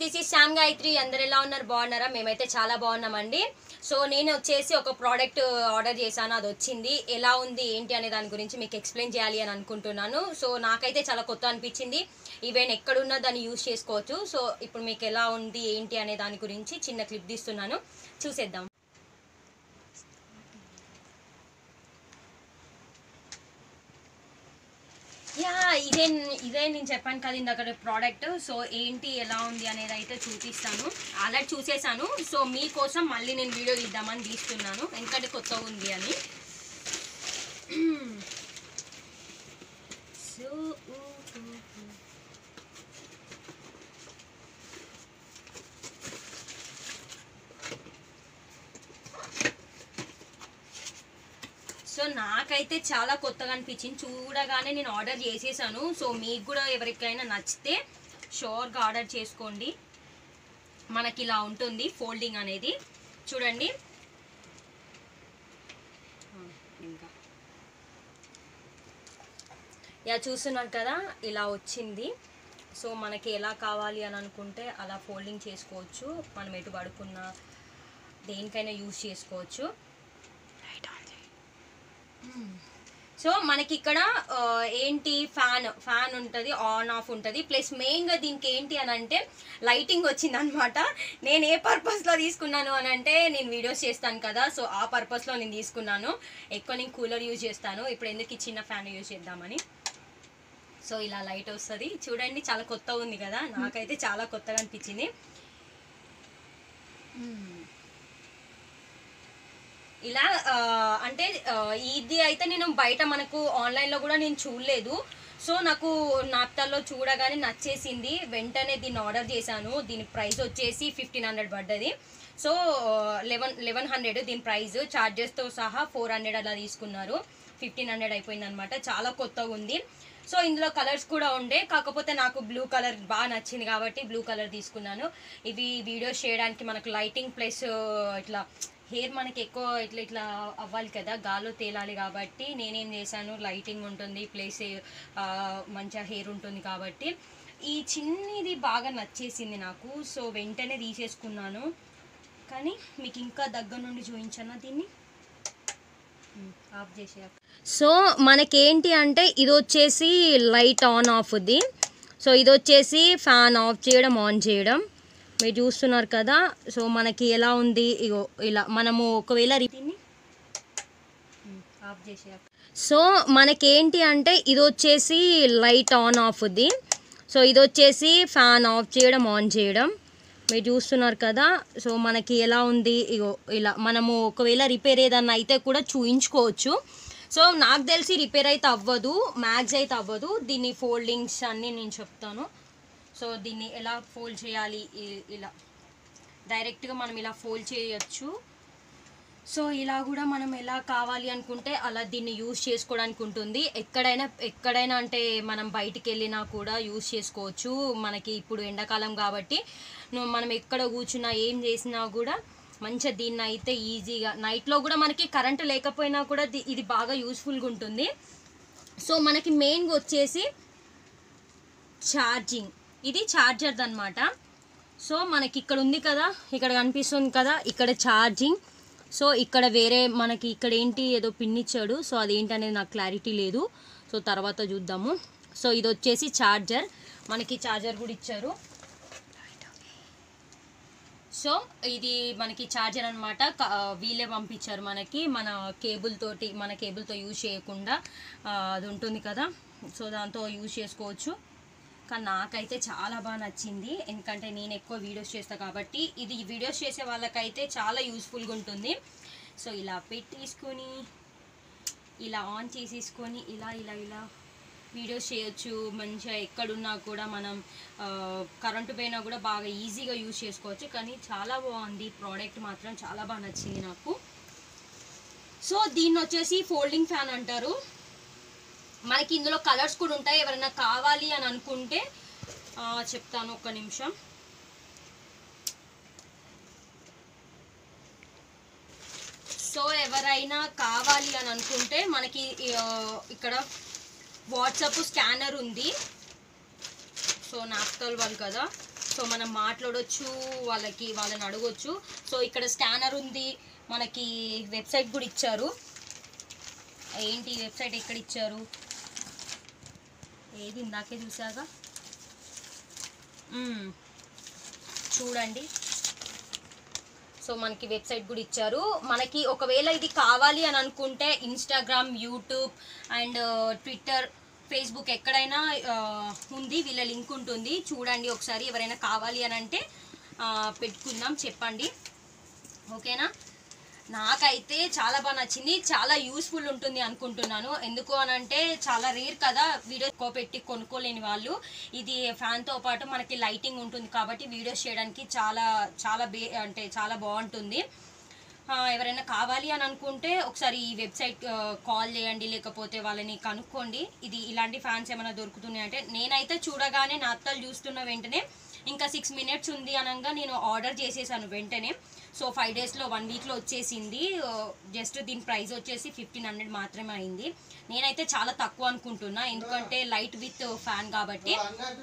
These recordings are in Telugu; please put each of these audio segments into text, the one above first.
దిస్ ఈ శ్యామ్ గాయత్రి అందరు ఎలా ఉన్నారు బాగున్నారా మేమైతే చాలా బాగున్నామండి సో నేను వచ్చేసి ఒక ప్రోడక్ట్ ఆర్డర్ చేశాను అది వచ్చింది ఎలా ఉంది ఏంటి అనే దాని గురించి మీకు ఎక్స్ప్లెయిన్ చేయాలి అని అనుకుంటున్నాను సో నాకైతే చాలా కొత్త అనిపించింది ఈవెన్ ఎక్కడున్నా దాన్ని యూస్ చేసుకోవచ్చు సో ఇప్పుడు మీకు ఎలా ఉంది ఏంటి అనే దాని గురించి చిన్న క్లిప్ తీస్తున్నాను చూసేద్దాం యా ఇదే ఇదే నేను చెప్పాను కదా ఇందాక ప్రోడక్ట్ సో ఏంటి ఎలా ఉంది అనేది అయితే చూపిస్తాను ఆల్రెడీ చూసేసాను సో మీకోసం మళ్ళీ నేను వీడియో తీద్దామని తీస్తున్నాను ఎందుకంటే కొత్త ఉంది అని సో సో నాకైతే చాలా కొత్తగా అనిపించింది చూడగానే నేను ఆర్డర్ చేసేసాను సో మీకు కూడా ఎవరికైనా నచ్చితే షోర్గా ఆర్డర్ చేసుకోండి మనకి ఇలా ఉంటుంది ఫోల్డింగ్ అనేది చూడండి ఇంకా యా చూస్తున్నారు కదా ఇలా వచ్చింది సో మనకి ఎలా కావాలి అని అనుకుంటే అలా ఫోల్డింగ్ చేసుకోవచ్చు మనం ఎటు పడుకున్నా దేనికైనా యూజ్ చేసుకోవచ్చు సో మనకి ఇక్కడ ఆ, ఏంటి ఫ్యాన్ ఫ్యాన్ ఉంటుంది ఆన్ ఆఫ్ ఉంటుంది ప్లస్ మెయిన్గా దీనికి ఏంటి అని అంటే లైటింగ్ వచ్చింది అనమాట నేను ఏ పర్పస్లో తీసుకున్నాను అని అంటే నేను వీడియోస్ చేస్తాను కదా సో ఆ పర్పస్లో నేను తీసుకున్నాను ఎక్కువ నేను కూలర్ యూజ్ చేస్తాను ఇప్పుడు ఎందుకు ఈ చిన్న ఫ్యాన్ యూజ్ చేద్దామని సో ఇలా లైట్ వస్తుంది చూడండి చాలా కొత్తగా ఉంది కదా నాకైతే చాలా కొత్తగా అనిపించింది ఇలా ఆ, అంటే ఆ, ఇది అయితే నేను బయట మనకు ఆన్లైన్లో కూడా నేను చూడలేదు సో నాకు నాప్తాల్లో చూడగానే నచ్చేసింది వెంటనే దీన్ని ఆర్డర్ చేశాను దీని ప్రైస్ వచ్చేసి ఫిఫ్టీన్ హండ్రెడ్ పడ్డది సో లెవెన్ లెవెన్ హండ్రెడ్ దీని ప్రైస్ ఛార్జెస్తో సహా ఫోర్ హండ్రెడ్ అలా తీసుకున్నారు ఫిఫ్టీన్ హండ్రెడ్ అయిపోయింది అనమాట చాలా కొత్తగా ఉంది సో ఇందులో కలర్స్ కూడా ఉండే కాకపోతే నాకు బ్లూ కలర్ బాగా నచ్చింది కాబట్టి బ్లూ కలర్ తీసుకున్నాను ఇవి వీడియోస్ చేయడానికి మనకు లైటింగ్ ప్లస్ ఇట్లా హెయిర్ మనకి ఎక్కువ ఇట్లా ఇట్లా అవ్వాలి కదా గాల్లో తేలాలి కాబట్టి నేనేం చేశాను లైటింగ్ ఉంటుంది ప్లస్ మంచిగా హెయిర్ ఉంటుంది కాబట్టి ఈ చిన్నది బాగా నచ్చేసింది నాకు సో వెంటనే తీసేసుకున్నాను కానీ మీకు ఇంకా దగ్గర నుండి చూపించాను దీన్ని ఆఫ్ చేసే సో మనకేంటి అంటే ఇది వచ్చేసి లైట్ ఆన్ ఆఫ్ది సో ఇది వచ్చేసి ఫ్యాన్ ఆఫ్ చేయడం ఆన్ చేయడం మీరు చూస్తున్నారు కదా సో మనకి ఎలా ఉంది ఇగో ఇలా మనము ఒకవేళ రి- దీన్ని ఆఫ్ చేసే సో మనకేంటి అంటే ఇది వచ్చేసి లైట్ ఆన్ ఆఫ్ది సో ఇది వచ్చేసి ఫ్యాన్ ఆఫ్ చేయడం ఆన్ చేయడం మీరు చూస్తున్నారు కదా సో మనకి ఎలా ఉంది ఇగో ఇలా మనము ఒకవేళ రిపేర్ ఏదన్నా అయితే కూడా చూయించుకోవచ్చు సో నాకు తెలిసి రిపేర్ అయితే అవ్వదు మ్యాక్స్ అయితే అవ్వదు దీన్ని ఫోల్డింగ్స్ అన్నీ నేను చెప్తాను సో దీన్ని ఎలా ఫోల్డ్ చేయాలి ఇ- ఇలా డైరెక్ట్గా మనం ఇలా ఫోల్డ్ చేయొచ్చు సో ఇలా కూడా మనం ఎలా కావాలి అనుకుంటే అలా దీన్ని యూస్ చేసుకోవడానికి ఉంటుంది ఎక్కడైనా ఎక్కడైనా అంటే మనం బయటికి వెళ్ళినా కూడా యూస్ చేసుకోవచ్చు మనకి ఇప్పుడు ఎండాకాలం కాబట్టి నువ్వు మనం ఎక్కడ కూర్చున్నా ఏం చేసినా కూడా మంచిగా దీన్ని అయితే ఈజీగా నైట్లో కూడా మనకి కరెంటు లేకపోయినా కూడా ది- ఇది బాగా యూస్ఫుల్గా ఉంటుంది సో మనకి మెయిన్గా వచ్చేసి ఛార్జింగ్ ఇది ఛార్జర్ అనమాట సో మనకి ఇక్కడ ఉంది కదా ఇక్కడ కనిపిస్తుంది కదా ఇక్కడ ఛార్జింగ్ సో ఇక్కడ వేరే మనకి ఇక్కడ ఏంటి ఏదో పిన్ ఇచ్చాడు సో అదేంటి అనేది నాకు క్లారిటీ లేదు సో తర్వాత చూద్దాము సో ఇది వచ్చేసి ఛార్జర్ మనకి ఛార్జర్ కూడా ఇచ్చారు సో ఇది మనకి ఛార్జర్ అనమాట వీలే పంపించారు మనకి మన కేబుల్ తోటి మన కేబుల్తో యూజ్ చేయకుండా ఆ, అది ఉంటుంది కదా సో దాంతో యూజ్ చేసుకోవచ్చు కానీ నాకైతే చాలా బాగా నచ్చింది ఎందుకంటే నేను ఎక్కువ వీడియోస్ చేస్తాను కాబట్టి ఇది వీడియోస్ చేసే వాళ్ళకైతే చాలా యూస్ఫుల్గా ఉంటుంది సో ఇలా పెట్టేసుకొని ఇలా ఆన్ చేసేసుకొని ఇలా ఇలా ఇలా వీడియోస్ చేయొచ్చు మంచిగా ఎక్కడున్నా కూడా మనం ఆ, కరెంటు పోయినా కూడా బాగా ఈజీగా యూజ్ చేసుకోవచ్చు కానీ చాలా బాగుంది ప్రోడక్ట్ మాత్రం చాలా బాగా నచ్చింది నాకు సో దీన్ని వచ్చేసి ఫోల్డింగ్ ఫ్యాన్ అంటారు మనకి ఇందులో కలర్స్ కూడా ఉంటాయి ఎవరైనా కావాలి అని అనుకుంటే ఆ, చెప్తాను ఒక్క నిమిషం సో ఎవరైనా కావాలి అని అనుకుంటే మనకి ఆ, ఇక్కడ వాట్సాప్ స్కానర్ ఉంది సో నాప్తల్ వాళ్ళు కదా సో మనం మాట్లాడొచ్చు వాళ్ళకి వాళ్ళని అడగొచ్చు సో ఇక్కడ స్కానర్ ఉంది మనకి వెబ్సైట్ కూడా ఇచ్చారు ఏంటి వెబ్సైట్ ఎక్కడ ఇచ్చారు ఏది ఇందాకే చూసాగా మ్మ్. చూడండి సో మనకి వెబ్సైట్ కూడా ఇచ్చారు మనకి ఒకవేళ ఇది కావాలి అని అనుకుంటే Instagram YouTube and Twitter Facebook ఎక్కడైనా ఆ, ఉంది వీళ్ళ లింక్ ఉంటుంది చూడండి ఒకసారి ఎవరైనా కావాలి అని అంటే ఆ, పెట్టుకుందాం చెప్పండి ఓకేనా నాకైతే చాలా బాగా నచ్చింది చాలా యూస్ఫుల్ ఉంటుంది అనుకుంటున్నాను ఎందుకు అని అంటే చాలా రేర్ కదా వీడియో ఎక్కువ పెట్టి కొనుక్కోలేని వాళ్ళు ఇది ఫ్యాన్తో పాటు మనకి లైటింగ్ ఉంటుంది కాబట్టి వీడియోస్ చేయడానికి చాలా చాలా బే అంటే చాలా బాగుంటుంది ఆ, ఎవరైనా కావాలి అని అనుకుంటే ఒకసారి ఈ వెబ్సైట్ ఆ, కాల్ చేయండి లేకపోతే వాళ్ళని కనుక్కోండి ఇది ఇలాంటి ఫ్యాన్స్ ఏమైనా దొరుకుతున్నాయి అంటే నేనైతే చూడగానే నా అత్తలు చూస్తున్న వెంటనే ఇంకా సిక్స్ మినిట్స్ ఉంది అనగా నేను ఆర్డర్ చేసేసాను వెంటనే సో ఫైవ్ డేస్లో వన్ వీక్లో వచ్చేసింది జస్ట్ దీని ప్రైస్ వచ్చేసి ఫిఫ్టీన్ హండ్రెడ్ మాత్రమే అయింది నేనైతే చాలా తక్కువ అనుకుంటున్నా ఎందుకంటే లైట్ విత్ ఫ్యాన్ కాబట్టి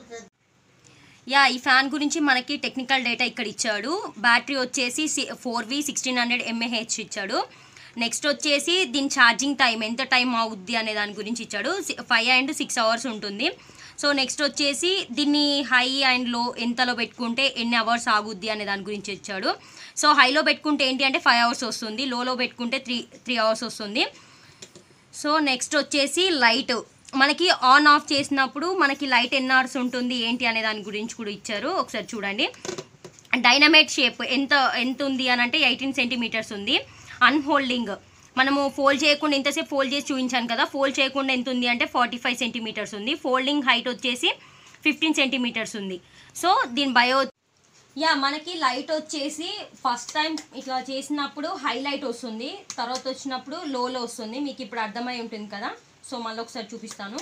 యా ఈ ఫ్యాన్ గురించి మనకి టెక్నికల్ డేటా ఇక్కడ ఇచ్చాడు బ్యాటరీ వచ్చేసి four V sixteen hundred mAh ఇచ్చాడు నెక్స్ట్ వచ్చేసి దీని ఛార్జింగ్ టైం ఎంత టైం అవుద్ది అనే దాని గురించి ఇచ్చాడు ఫైవ్ అండ్ సిక్స్ అవర్స్ ఉంటుంది సో నెక్స్ట్ వచ్చేసి దీన్ని హై అండ్ లో ఎంతలో పెట్టుకుంటే ఎన్ని అవర్స్ ఆగుద్ది అనే దాని గురించి ఇచ్చాడు సో హైలో పెట్టుకుంటే ఏంటి అంటే ఫైవ్ అవర్స్ వస్తుంది లోలో పెట్టుకుంటే త్రీ త్రీ అవర్స్ వస్తుంది సో నెక్స్ట్ వచ్చేసి లైట్ మనకి ఆన్ ఆఫ్ చేసినప్పుడు మనకి లైట్ ఎన్ని అవర్స్ ఉంటుంది ఏంటి అనే దాని గురించి కూడా ఇచ్చారు ఒకసారి చూడండి డైనమైట్ షేప్ ఎంత ఎంత ఉంది అని అంటే ఎయిటీన్ సెంటీమీటర్స్ ఉంది అన్హోల్డింగ్ మనము ఫోల్డ్ చేయకుండా ఇంతసేపు ఫోల్డ్ చేసి చూపించాను కదా ఫోల్డ్ చేయకుండా ఎంత ఉంది అంటే ఫార్టీ ఫైవ్ సెంటీమీటర్స్ ఉంది ఫోల్డింగ్ హైట్ వచ్చేసి ఫిఫ్టీన్ సెంటీమీటర్స్ ఉంది సో దీని బయో యా మనకి లైట్ వచ్చేసి ఫస్ట్ టైం ఇట్లా చేసినప్పుడు హైలైట్ వస్తుంది తర్వాత వచ్చినప్పుడు లోలో వస్తుంది మీకు ఇప్పుడు అర్థమై ఉంటుంది కదా సో మళ్ళీ ఒకసారి చూపిస్తాను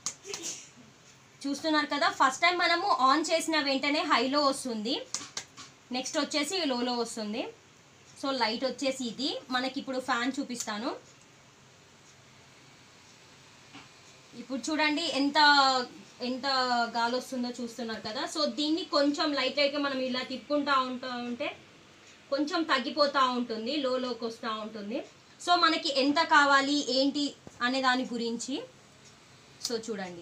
చూస్తున్నారు కదా ఫస్ట్ టైం మనము ఆన్ చేసిన వెంటనే హైలో వస్తుంది నెక్స్ట్ వచ్చేసి లోలో వస్తుంది సో లైట్ వచ్చేసి ఇది మనకి ఇప్పుడు ఫ్యాన్ చూపిస్తాను ఇప్పుడు చూడండి ఎంత ఎంత గాలి వస్తుందో చూస్తున్నారు కదా సో దీన్ని కొంచెం లైట్ లైట్గా మనం ఇలా తిప్పుకుంటా ఉంటా ఉంటే కొంచెం తగ్గిపోతూ ఉంటుంది లోలోకి వస్తూ ఉంటుంది సో మనకి ఎంత కావాలి ఏంటి అనే దాని గురించి సో చూడండి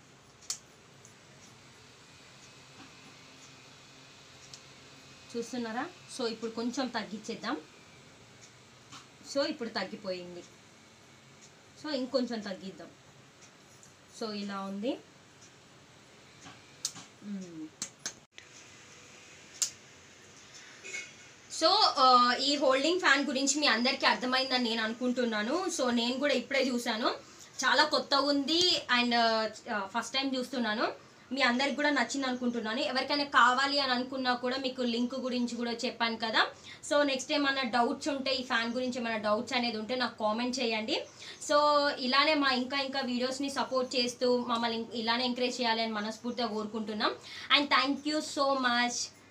చూస్తున్నారా సో ఇప్పుడు కొంచెం తగ్గించేద్దాం సో ఇప్పుడు తగ్గిపోయింది సో ఇంకొంచెం తగ్గిద్దాం సో ఇలా ఉంది మ్మ్. సో ఆ, ఈ హోల్డింగ్ ఫ్యాన్ గురించి మీ అందరికీ అర్థమైందని నేను అనుకుంటున్నాను సో నేను కూడా ఇప్పుడే చూశాను చాలా కొత్తగా ఉంది అండ్ ఫస్ట్ టైం చూస్తున్నాను మీ అందరికి కూడా నచ్చింది అనుకుంటున్నాను ఎవరికైనా కావాలి అని అనుకున్నా కూడా మీకు లింక్ గురించి కూడా చెప్పాను కదా సో నెక్స్ట్ ఏమైనా డౌట్స్ ఉంటే ఈ ఫ్యాన్ గురించి ఏమైనా డౌట్స్ అనేది ఉంటే నాకు కామెంట్ చేయండి సో ఇలానే మా ఇంకా ఇంకా వీడియోస్ని సపోర్ట్ చేస్తూ మమ్మల్ని ఇలానే ఎంకరేజ్ చేయాలి అని మనస్ఫూర్తిగా కోరుకుంటున్నాం and thank you so much